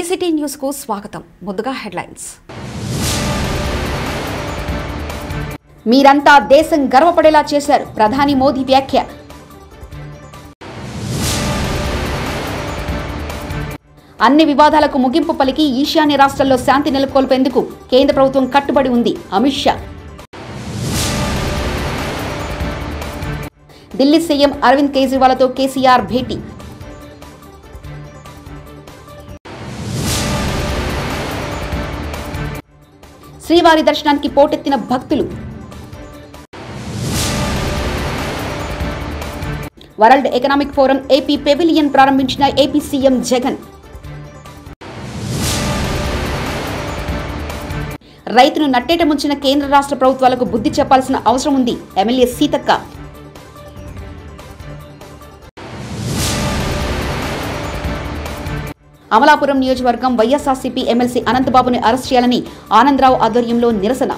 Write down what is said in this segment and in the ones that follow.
TCT news కు స్వాగతం ముందుగా హెడ్లైన్స్ మీరంతా దేశం గర్వపడేలా చేశారు ప్రధాని మోదీ వ్యాఖ్య అన్ని వివాదాలకు ముగింపు పలికి ఈశాన్య రాష్ట్రాల్లో శాంతి నెలకొల్పేందుకు కేంద్ర ప్రభుత్వం కట్టుబడి ఉంది అమిత్ షా ఢిల్లీ సీఎం అరవింద్ కేజ్రీవాల్తో కేసీఆర్ భేటీ శ్రీవారి దర్శనానికి పోటెత్తిన భక్తులు world economic forum AP pavilion ప్రారంభించిన ఏపీ సీఎం జగన్ రైతును నట్టేట ముంచిన కేంద్ర రాష్ట్ర ప్రభుత్వాలకు బుద్ధి చెప్పాల్సిన అవసరం ఉంది ఎమ్మెల్యే సీతక్క అమలాపురం నియోజకవర్గం వైఎస్ఆర్సీపీ ఎమ్మెల్సీ అనంతబాబుని అరెస్ట్ చేయాలని ఆనందరావు ఆధ్వర్యంలో నిరసన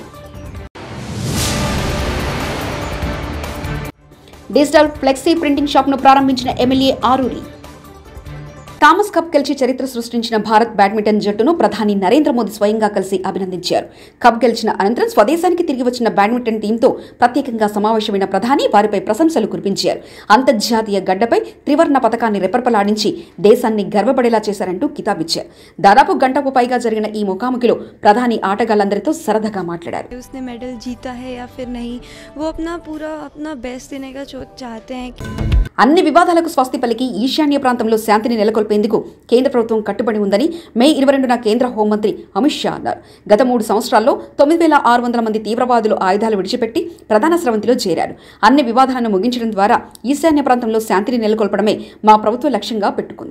డిజిటల్ ఫ్లెక్సీ ప్రింటింగ్ షాప్ను ప్రారంభించిన ఎమ్మెల్యే ఆరూరి థామస్ కప్ గెలిచి చరిత్ర సృష్టించిన భారత్ బ్యాడ్మింటన్ జట్టును ప్రధాని నరేంద్ర మోదీ స్వయంగా కలిసి అభినందించారు కప్ గెలిచిన అనంతరం స్వదేశానికి తిరిగి వచ్చిన బ్యాడ్మింటన్ టీంతో ప్రత్యేకంగా సమావేశమైన ప్రధాని వారిపై ప్రశంసలు కురిపించారు అంతర్జాతీయ గడ్డపై త్రివర్ణ పథకాన్ని రెపరెపలాడించి దేశాన్ని గర్వపడేలా చేశారంటూ కితాబిచ్చారు దాదాపు గంటకు పైగా జరిగిన ఈ ముఖాముఖిలో ప్రధాని ఆటగాళ్లందరితో సరదాగా మాట్లాడారు उसने मेडल जीता है या फिर नहीं वो अपना पूरा अपना बेस्ट देने का चो- चाहते हैं कि అన్ని వివాదాలకు స్వస్తి పలికి ఈశాన్య ప్రాంతంలో శాంతిని నెలకొల్పేందుకు కేంద్ర ప్రభుత్వం కట్టుబడి ఉందని మే ఇరవై రెండున కేంద్ర హోంమంత్రి అమిత్ షా అన్నారు గత మూడు సంవత్సరాల్లో తొమ్మిది వేల ఆరు వందల మంది తీవ్రవాదులు ఆయుధాలు విడిచిపెట్టి ప్రధాన స్రవంతిలో చేరారు అన్ని వివాదాలను ముగించడం ద్వారా ఈశాన్య ప్రాంతంలో శాంతిని నెలకొల్పడమే మా ప్రభుత్వ లక్ష్యంగా పెట్టుకుంది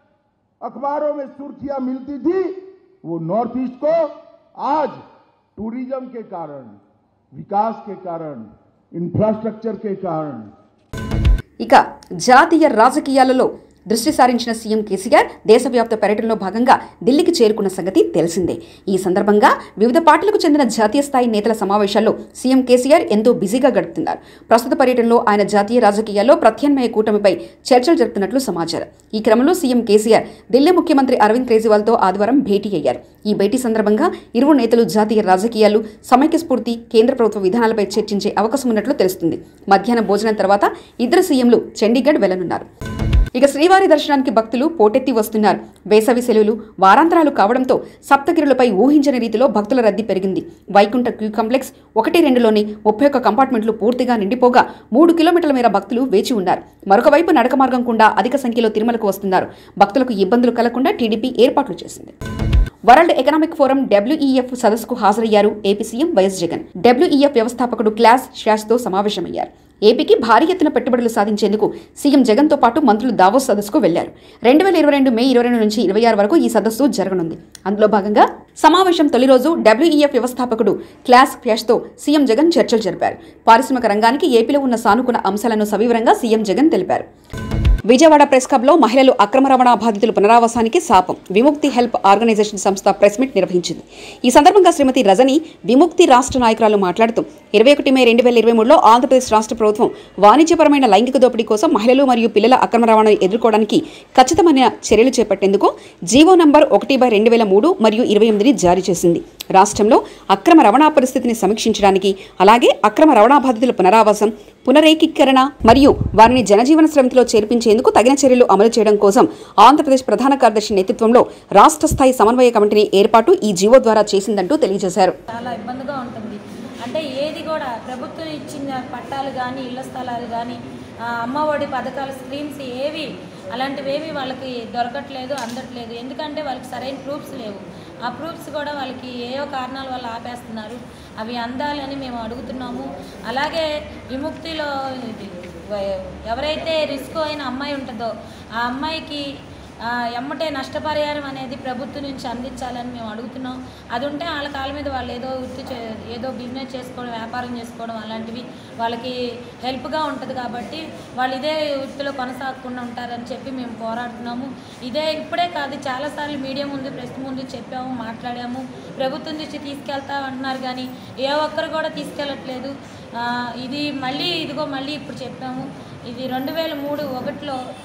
अखबारों में सुर्खियां मिलती थी वो नॉर्थ ईस्ट को आज टूरिज्म के कारण विकास के कारण इंफ्रास्ट्रक्चर के कारण ఇక జాతీయ రాజకీయాలలో దృష్టి సారించిన సీఎం కేసీఆర్ దేశవ్యాప్త పర్యటనలో భాగంగా ఢిల్లీకి చేరుకున్న సంగతి తెలిసిందే ఈ సందర్భంగా వివిధ పార్టీలకు చెందిన జాతీయ స్థాయి నేతల సమావేశాల్లో సీఎం కేసీఆర్ ఎంతో బిజీగా గడుపుతున్నారు ప్రస్తుత పర్యటనలో ఆయన జాతీయ రాజకీయాల్లో ప్రత్యామ్నాయ కూటమిపై చర్చలు జరుపుతున్నట్లు సమాచారం ఈ క్రమంలో సీఎం కేసీఆర్ ఢిల్లీ ముఖ్యమంత్రి అరవింద్ కేజ్రీవాల్తో ఆదివారం భేటీ అయ్యారు ఈ భేటీ సందర్భంగా ఇరువు నేతలు జాతీయ రాజకీయాలు సమైక్య స్ఫూర్తి కేంద్ర ప్రభుత్వ విధానాలపై చర్చించే అవకాశం ఉన్నట్లు తెలుస్తుంది మధ్యాహ్నం భోజనం తర్వాత ఇద్దరు సీఎంలు చండీగఢ్ వెళ్లనున్నారు ఇక శ్రీవారి దర్శనానికి భక్తులు పోటెత్తి వస్తున్నారు వేసవి సెలవులు వారాంతరాలు కావడంతో సప్తగిరులపై ఊహించని రీతిలో భక్తుల రద్దీ పెరిగింది వైకుంఠ క్యూ కాంప్లెక్స్ ఒకటి రెండులోని ముప్పై ఒక్క కంపార్ట్మెంట్లు పూర్తిగా నిండిపోగా మూడు కిలోమీటర్ల మేర భక్తులు వేచి ఉన్నారు మరొక వైపు నడక మార్గం గుండా అధిక సంఖ్యలో తిరుమలకు వస్తున్నారు భక్తులకు ఇబ్బందులు కలగకుండా టీడీపీ ఏర్పాట్లు చేసింది వరల్డ్ ఎకనామిక్ ఫోరం డబ్ల్యూఈఎఫ్ సదస్సుకు హాజరయ్యారు AP CM YS Jagan WEF వ్యవస్థాపకుడు క్లాస్ శ్యాస్తో సమావేశమయ్యారు ఏపీకి భారీ ఎత్తున పెట్టుబడులు సాధించేందుకు సీఎం జగన్తో పాటు మంత్రులు దావోస్ సదస్సుకు వెళ్లారు రెండు వేల ఇరవై రెండు మే ఇరవై రెండు నుంచి ఇరవై ఆరు వరకు ఈ సదస్సు జరగనుంది అందులో భాగంగా సమావేశం తొలి రోజు డబ్ల్యూఈఎఫ్ వ్యవస్థాపకుడు క్లాస్ ఫ్యాష్తో సీఎం జగన్ చర్చలు జరిపారు పారిశ్రామిక రంగానికి ఏపీలో ఉన్న సానుకూల అంశాలను సవివరంగా సీఎం జగన్ తెలిపారు విజయవాడ ప్రెస్ క్లబ్లో మహిళలు అక్రమ రవాణా బాధితుల పునరావాసానికి శాపం విముక్తి హెల్ప్ ఆర్గనైజేషన్ సంస్థ ప్రెస్ మీట్ నిర్వహించింది ఈ సందర్భంగా శ్రీమతి రజని విముక్తి రాష్ట్ర నాయకురాలు మాట్లాడుతూ ఇరవై ఒకటి మే రెండు వేల ఇరవై మూడులో ఆంధ్రప్రదేశ్ రాష్ట్ర ప్రభుత్వం వాణిజ్యపరమైన లైంగిక దోపిడీ కోసం మహిళలు మరియు పిల్లల అక్రమ రవాణాను ఎదుర్కోవడానికి ఖచ్చితమైన చర్యలు చేపట్టేందుకు జీవో నంబర్ ఒకటి బై రెండు వేల మూడు మరియు ఇరవై ఎనిమిదిని జారీ చేసింది రాష్ట్రంలో అక్రమ రవాణా పరిస్థితిని సమీక్షించడానికి అలాగే అక్రమ రవాణా బాధితుల పునరావాసం పునరేకీకరణ మరియు వారిని జనజీవన స్రవంతిలో చేర్పించేందుకు తగిన చర్యలు అమలు చేయడం కోసం ఆంధ్రప్రదేశ్ ప్రధాన కార్యదర్శి నేతృత్వంలో రాష్ట్ర స్థాయి సమన్వయ కమిటీని ఏర్పాటు ఈ జీవో ద్వారా చేసిందంటూ తెలియజేశారు చాలా ఇబ్బందిగా ఉంటుంది అంటే ఏది కూడా ప్రభుత్వం ఇచ్చిన పట్టాలు కానీ ఇళ్ల స్థలాలు కానీ అమ్మఒడి పథకాలు స్కీమ్స్ ఏవి అలాంటివేవి వాళ్ళకి దొరకట్లేదు అందట్లేదు ఎందుకంటే వాళ్ళకి సరైన ప్రూఫ్స్ లేవు ఆ ప్రూఫ్స్ కూడా వాళ్ళకి ఏవో కారణాల వల్ల ఆపేస్తున్నారు అవి అందాలని మేము అడుగుతున్నాము అలాగే విముక్తిలో ఇది వ- ఎవరైతే రిస్క్ అయిన అమ్మాయి ఉంటుందో ఆ అమ్మాయికి ఆ, ఎమ్మటే నష్టపరిహారం అనేది ప్రభుత్వం నుంచి అందించాలని మేము అడుగుతున్నాం అది ఉంటే వాళ్ళ కాళ్ళ మీద వాళ్ళు ఏదో వృత్తి చే ఏదో బిజినెస్ చేసుకోవడం వ్యాపారం చేసుకోవడం అలాంటివి వాళ్ళకి హెల్ప్గా ఉంటుంది కాబట్టి వాళ్ళు ఇదే వృత్తిలో కొనసాగకుండా ఉంటారని చెప్పి మేము పోరాడుతున్నాము ఇదే ఇప్పుడే కాదు చాలాసార్లు మీడియా ముందు ప్రెస్ ముందు చెప్పాము మాట్లాడాము ప్రభుత్వం దృష్టి తీసుకెళ్తా అంటున్నారు కానీ ఏ ఒక్కరు కూడా తీసుకెళ్ళట్లేదు ఆ, ఇది మళ్ళీ ఇదిగో మళ్ళీ ఇప్పుడు చెప్పాము ఇది రెండు వేల మూడు ఒకటిలో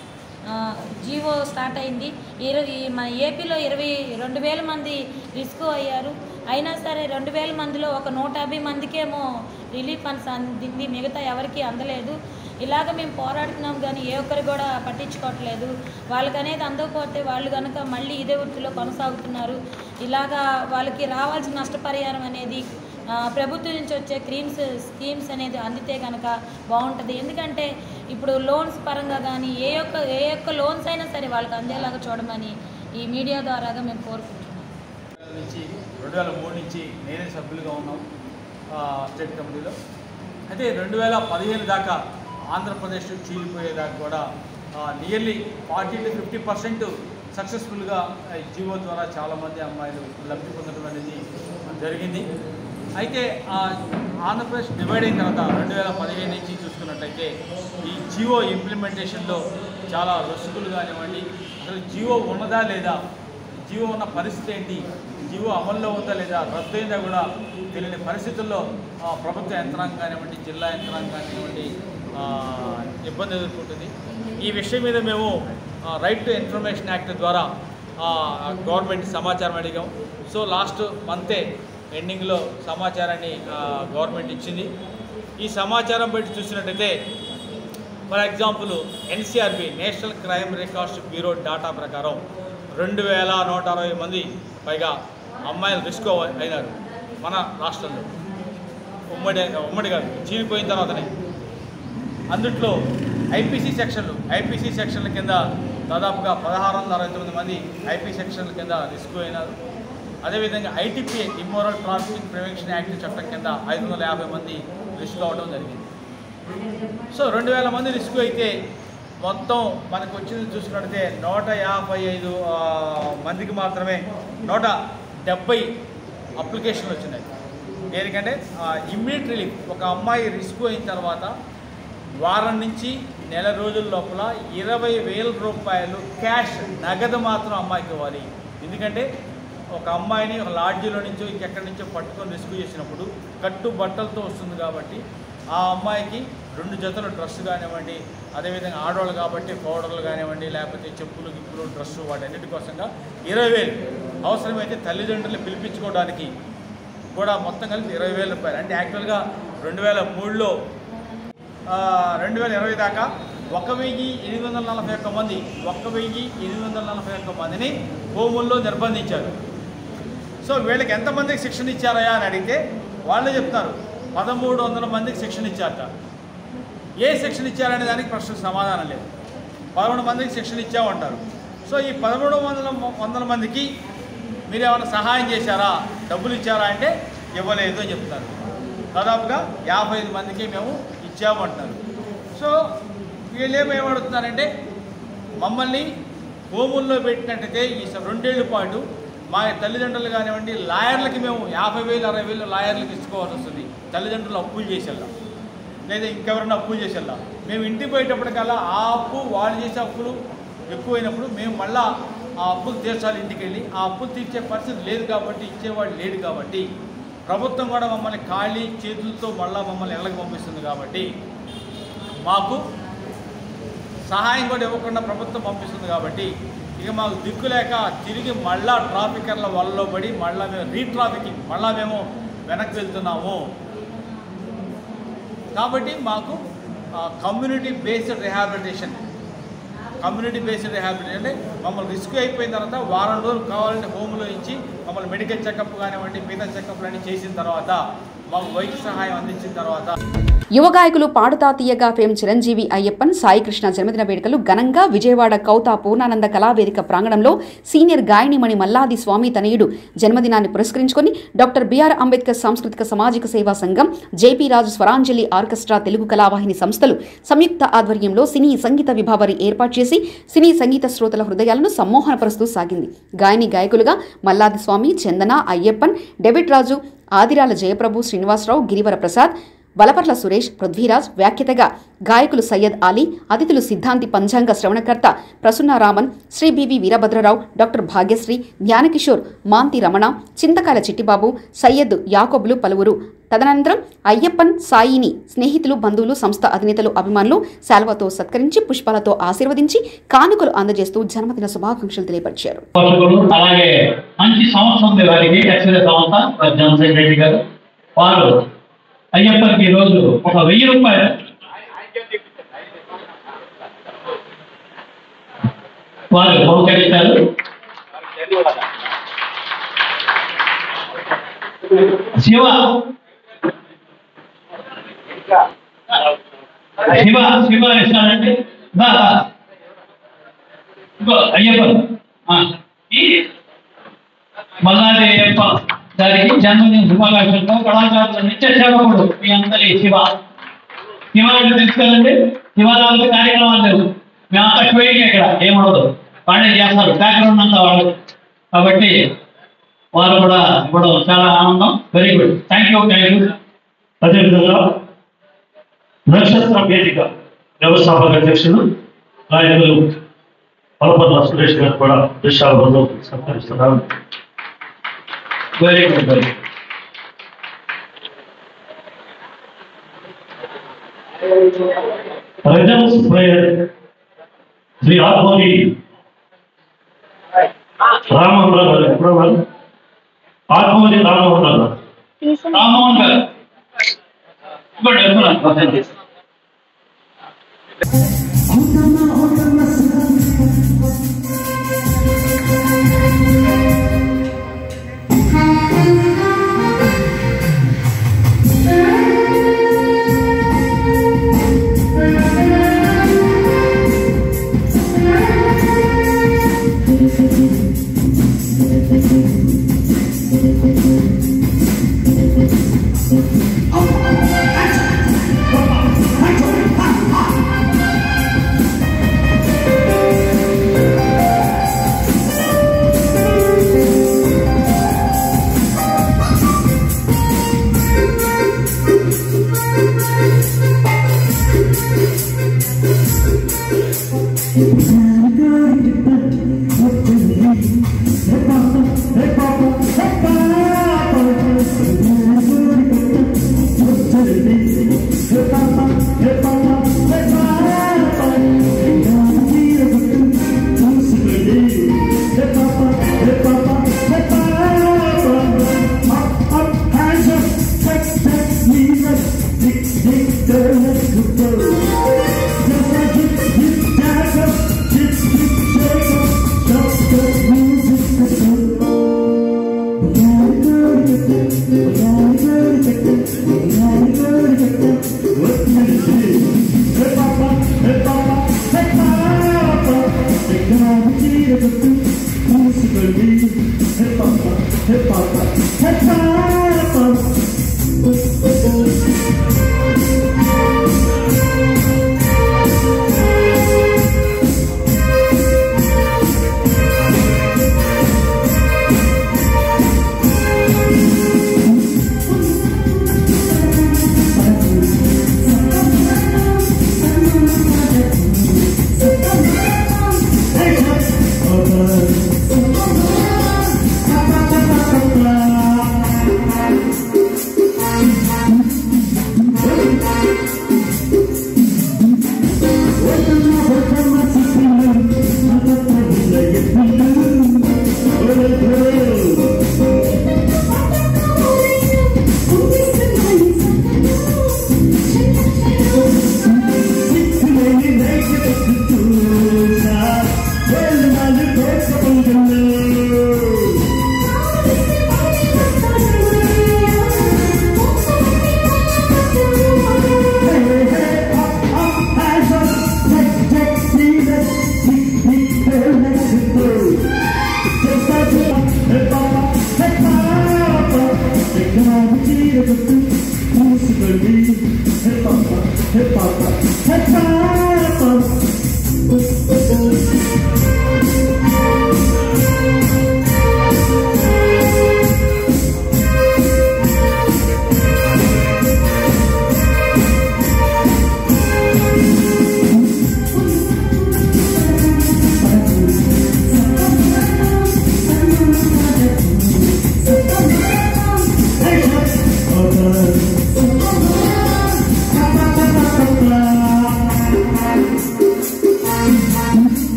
ఆ, జీవో స్టార్ట్ అయింది ఇరవై మన ఏపీలో ఇరవై రెండు వేల మంది రిస్క్ అయ్యారు అయినా సరే రెండు వేల మందిలో ఒక నూట యాభై మందికేమో రిలీఫ్ ఫండ్స్ అందింది మిగతా ఎవరికి అందలేదు ఇలాగ మేము పోరాడుతున్నాం కానీ ఏ ఒక్కరు కూడా పట్టించుకోవట్లేదు వాళ్ళకి అనేది అందకపోతే వాళ్ళు కనుక మళ్ళీ ఇదే వృత్తిలో కొనసాగుతున్నారు ఇలాగా వాళ్ళకి రావాల్సిన నష్టపరిహారం అనేది ఆ, ప్రభుత్వం నుంచి వచ్చే క్రీమ్స్ స్కీమ్స్ అనేది అందితే కనుక బాగుంటుంది ఎందుకంటే ఇప్పుడు లోన్స్ పరంగా కానీ ఏ ఒక్క ఏ ఒక్క లోన్స్ అయినా సరే వాళ్ళకి అందేలాగా చూడమని ఈ మీడియా ద్వారాగా మేము కోరుకుంటున్నాం నుంచి రెండు వేల మూడు నుంచి నేనే సభ్యులుగా ఉన్నాం ఆ, స్టేట్ కమిటీలో అయితే రెండు వేల పదిహేను దాకా ఆంధ్రప్రదేశ్ చీలిపోయేదాకా కూడా nearly forty to fifty percent సక్సెస్ఫుల్గా జీవో ద్వారా చాలామంది అమ్మాయిలు లబ్ధి పొందడం అనేది జరిగింది అయితే ఆ, ఆంధ్రప్రదేశ్ డివైడ్ అయిన తర్వాత రెండు వేల పదిహేను నుంచి చూసుకున్నట్లయితే ఈ జియో ఇంప్లిమెంటేషన్లో చాలా రొసుగులు కానివ్వండి అసలు జియో ఉన్నదా లేదా జీవో ఉన్న పరిస్థితి ఏంటి జీవో అమల్లో ఉందా లేదా రద్దయిందా కూడా తెలియని పరిస్థితుల్లో ఆ, ప్రభుత్వ యంత్రాంగం కానివ్వండి జిల్లా యంత్రాంగం కానివ్వండి ఆ, ఇబ్బంది ఎదుర్కొంటుంది ఈ విషయం మీద మేము రైట్ టు ఇన్ఫర్మేషన్ యాక్ట్ ద్వారా ఆ, గవర్నమెంట్ సమాచారం అడిగాం సో లాస్ట్ మంతే ఎండింగ్లో సమాచారాన్ని ఆ, గవర్నమెంట్ ఇచ్చింది ఈ సమాచారం బట్టి చూసినట్టయితే for example NCRB national crime records bureau data ప్రకారం రెండు వేల నూట అరవై మంది పైగా అమ్మాయిలు రిస్క్ అయినారు మన రాష్ట్రంలో ఉమ్మడి ఉమ్మడి కాదు చీలిపోయిన తర్వాతనే అందుట్లో ఐపీసీ సెక్షన్లు ఐపీసీ సెక్షన్ల కింద దాదాపుగా పదహారు వందల అరవై తొమ్మిది మంది ఐపీ సెక్షన్ల కింద రిస్క్ అయినారు అదేవిధంగా ITP immoral trafficking prevention act చట్టం కింద ఐదు వందల యాభై మంది రిస్క్ అవ్వడం జరిగింది సో రెండు వేల మంది రిస్క్ అయితే మొత్తం మనకు వచ్చింది చూసుకున్నట్టయితే నూట యాభై ఐదు ఆ, మందికి మాత్రమే నూట డెబ్బై అప్లికేషన్లు వచ్చినాయి దేనికంటే ఇమ్మీడియట్ రిలీఫ్ ఒక అమ్మాయి రిస్క్ అయిన తర్వాత వారం నుంచి నెల రోజుల లోపల ఇరవై వేల రూపాయలు క్యాష్ నగదు మాత్రం అమ్మాయికి ఇవ్వాలి ఎందుకంటే ఒక అమ్మాయిని ఒక లాడ్జీలో నుంచో ఇంకెక్కడి నుంచో పట్టుకొని రెస్క్యూ చేసినప్పుడు కట్టు బట్టలతో వస్తుంది కాబట్టి ఆ అమ్మాయికి రెండు జతల డ్రెస్ కానివ్వండి అదేవిధంగా ఆడవాళ్ళు కాబట్టి పౌడర్లు కానివ్వండి లేకపోతే చెప్పులు గిప్పులు డ్రెస్సు వాటన్నిటి కోసంగా ఇరవై వేలు అవసరమైతే తల్లిదండ్రులు పిలిపించుకోవడానికి కూడా మొత్తం కలిపి ఇరవై వేల రూపాయలు అంటే యాక్చువల్గా రెండు వేల మూడులో రెండు వేల ఇరవై దాకా ఒక వెయ్యి ఎనిమిది వందల నలభై ఒక్క మంది ఒక వెయ్యి ఎనిమిది వందల నలభై ఒక్క మందిని హోముల్లో నిర్బంధించారు సో వీళ్ళకి ఎంతమందికి శిక్షణ ఇచ్చారయా అని అడిగితే వాళ్ళే చెప్తారు పదమూడు వందల మందికి శిక్షణ ఇచ్చారట ఏ శిక్షణ ఇచ్చారనే దానికి ప్రశ్నకు సమాధానం లేదు పదమూడు మందికి శిక్షణ ఇచ్చామంటారు సో ఈ పదమూడు వందల వందల మందికి మీరు ఏమైనా సహాయం చేశారా డబ్బులు ఇచ్చారా అంటే ఇవ్వలేదు అని చెప్తారు దాదాపుగా యాభై ఐదు మందికి మేము ఇచ్చామంటారు సో వీళ్ళు ఏమేమడుతున్నారంటే మమ్మల్ని హోముల్లో పెట్టినట్టయితే ఈ స- రెండేళ్ల పాటు మా తల్లిదండ్రులు కానివ్వండి లాయర్లకి మేము యాభై వేలు అరవై వేలు లాయర్లకు ఇచ్చుకోవాల్సి వస్తుంది తల్లిదండ్రులు అప్పులు చేసేళ్ళం లేదా ఇంకెవరైనా అప్పులు చేసేళ్ళం మేము ఇంటికి పోయేటప్పటికల్లా ఆ అప్పు వాళ్ళు చేసే అప్పులు ఎక్కువైనప్పుడు మేము మళ్ళా ఆ అప్పులు తీర్చాలి ఇంటికి వెళ్ళి ఆ అప్పులు తీర్చే పరిస్థితి లేదు కాబట్టి ఇచ్చేవాడు లేడు కాబట్టి ప్రభుత్వం కూడా మమ్మల్ని ఖాళీ చేతులతో మళ్ళా మమ్మల్ని ఇళ్ళకి పంపిస్తుంది కాబట్టి మాకు సహాయం కూడా ఇవ్వకుండా ప్రభుత్వం పంపిస్తుంది కాబట్టి ఇక మాకు దిక్కు లేక తిరిగి మళ్ళా ట్రాఫికర్ల వలలో పడి మళ్ళా మేము రీట్రాఫికింగ్ మళ్ళా మేము వెనక్కి వెళ్తున్నాము కాబట్టి మాకు community based rehabilitation community based rehabilitation అంటే మమ్మల్ని రిస్క్ అయిపోయిన తర్వాత వారం రోజులు కావాలంటే హోమ్లో ఇచ్చి మమ్మల్ని మెడికల్ చెకప్ కానివ్వండి మిగతా చెకప్లు అన్ని చేసిన తర్వాత మాకు వైద్య సహాయం అందించిన తర్వాత యువ గాయకులు పాడుతా తీయగా ఫేమ్ చిరంజీవి అయ్యప్పన్ సాయికృష్ణ జన్మదిన వేడుకలు ఘనంగా విజయవాడ కౌతా పూర్ణానంద కళావేదిక ప్రాంగణంలో సీనియర్ గాయనిమణి మల్లాది స్వామి తనయుడు జన్మదినాన్ని పురస్కరించుకొని డాక్టర్ బిఆర్ అంబేద్కర్ సాంస్కృతిక సామాజిక సేవా సంఘం జేపీ రాజు స్వరాంజలి ఆర్కెస్ట్రా తెలుగు కళావాహిని సంస్థలు సంయుక్త ఆధ్వర్యంలో సినీ సంగీత విభావరి ఏర్పాటు చేసి సినీ సంగీత శ్రోతల హృదయాలను సమ్మోహనపరుస్తూ సాగింది గాయని గాయకులుగా మల్లాది స్వామి చందన అయ్యప్పన్ డెవిడ్ రాజు ఆదిరాల జయప్రభు శ్రీనివాసరావు గిరివర ప్రసాద్ వలపర్ల సురేష్ పృథ్వీరాజ్ వ్యాఖ్యతగా గాయకులు సయ్యద్ అలీ అతిథులు సిద్ధాంతి పంచాంగ శ్రవణకర్త ప్రసున్నారామన్ శ్రీ బివి వీరభద్రరావు డాక్టర్ భాగ్యశ్రీ జ్ఞానకిషోర్ మాంతి రమణ చింతకాయల చిట్టిబాబు సయ్యద్ యాకోబులు పలువురు తదనంతరం అయ్యప్పన్ సాయిని స్నేహితులు బంధువులు సంస్థ అధినేతలు అభిమానులు శాల్వతో సత్కరించి పుష్పాలతో ఆశీర్వదించి కానుకలు అందజేస్తూ జన్మదిన శుభాకాంక్షలు తెలియపరిచారు పోషకులు అలాగే మంచి సంస్థ ఉంది వారికి ఎక్స్రే సంస్థ జనసేన్ రెడ్డి గారు వారు అయ్యప్పకి ఈరోజు ఒక వెయ్యి రూపాయలు వారు బహుకరించారు శివ శివ శివ ఇస్తానండి బా బా. ఇదిగో అయ్యప్ప ఆ, ఈ మల్లాది అయ్యప్ప గారికి జన్మదిన శుభాకాంక్షలు కళాకారుల నిత్య సేవకుడు మీ అందరి శివ శివాలయం తెలుసుకోవాలండి శివాలయాలకు కార్యక్రమాలు లేవు మేము అంతా ట్రైన్ ఇక్కడ ఏమడదు వాళ్ళే చేస్తారు బ్యాక్గ్రౌండ్ అంతా వాళ్ళు కాబట్టి వారు కూడా ఇవ్వడం చాలా ఆనందం very good thank you thank you అదేవిధంగా నక్షత్ర వేదిక వ్యవస్థాపక అధ్యక్షులు నాయకులు పలపర్ల సురేష్ గారు కూడా విషయాల బృందం సత్కరిస్తున్నారు very good very results prayer Shri ఆత్మని రామమోహన్ గారు ఎప్పుడు ఉన్నారు? ఆత్మని రామమోహన్ గారు రామ్మోహన్ గారు గుడ్ వెల్కమ్ Hey,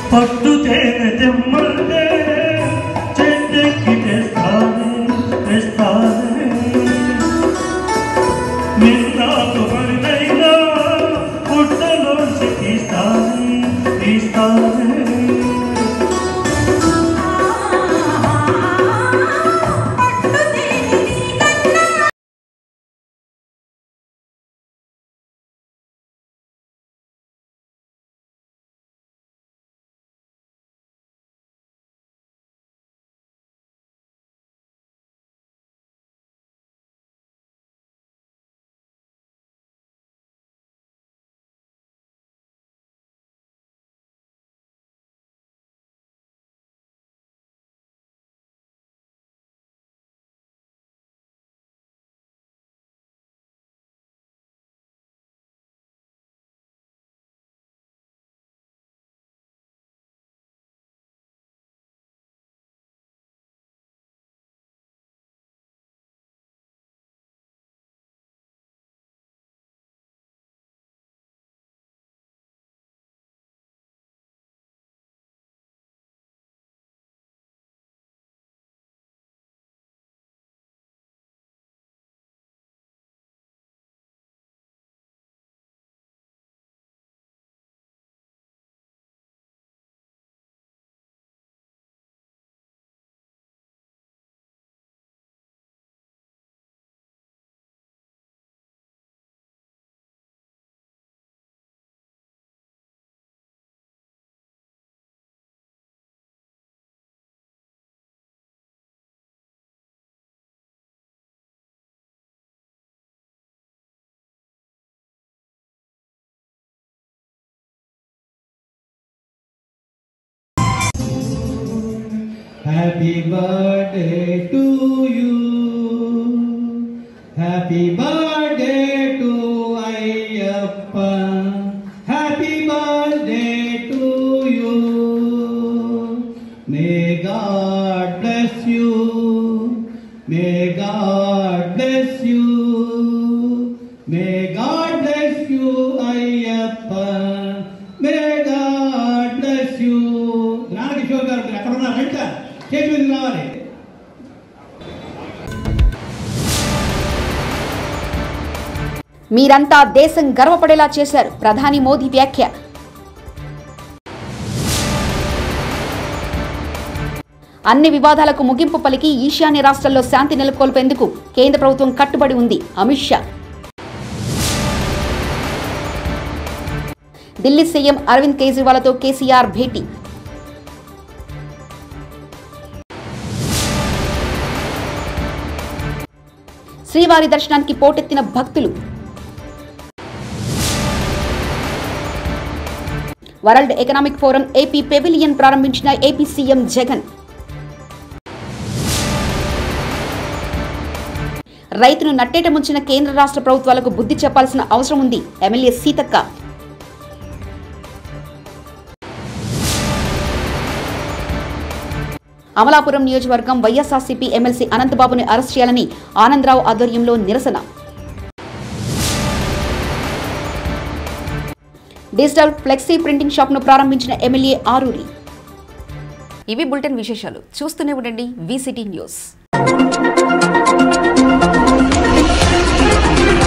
పట్టు తేనె తెమ్మంటే చెట్టెక్కి తెస్తానే తెస్తానే నిన్నాకు పడినైనా పుట్టలోంచి తీస్తానే తీస్తానే Happy birthday to you. Happy birthday to Ayyappa. Happy birthday to you. May God bless you. May God bless you. May God bless you, Ayyappa. May God bless you. జ్ఞానకిషోర్ గారు మీరు ఎక్కడ ఉన్నారు right sir చేతి మీద రావాలి మీరంతా దేశం గర్వపడేలా చేశారు ప్రధాని మోదీ వ్యాఖ్య అన్ని వివాదాలకు ముగింపు పలికి ఈశాన్య రాష్ట్రాల్లో శాంతి నెలకొల్పేందుకు కేంద్ర ప్రభుత్వం కట్టుబడి ఉంది అమిత్ షా ఢిల్లీ సీఎం అరవింద్ కేజ్రీవాల్తో కేసీఆర్ భేటీ శ్రీవారి దర్శనానికి పోటెత్తిన భక్తులు world economic forum AP pavilion ప్రారంభించిన ఏపీ సీఎం జగన్ రైతును నట్టేట ముంచిన కేంద్ర రాష్ట్ర ప్రభుత్వాలకు బుద్ధి చెప్పాల్సిన అవసరం ఉంది ఎమ్మెల్యే సీతక్క అమలాపురం నియోజకవర్గం వైఎస్ఆర్సీపీ ఎమ్మెల్సీ అనంతబాబుని అరెస్ట్ చేయాలని ఆనందరావు ఆధ్వర్యంలో నిరసన డిజిటల్ ఫ్లెక్సీ ప్రింటింగ్ షాప్ను ప్రారంభించిన ఎమ్మెల్యే ఆరూరి ఇవి బులెటిన్ విశేషాలు చూస్తూనే ఉండండి వీసిటీ న్యూస్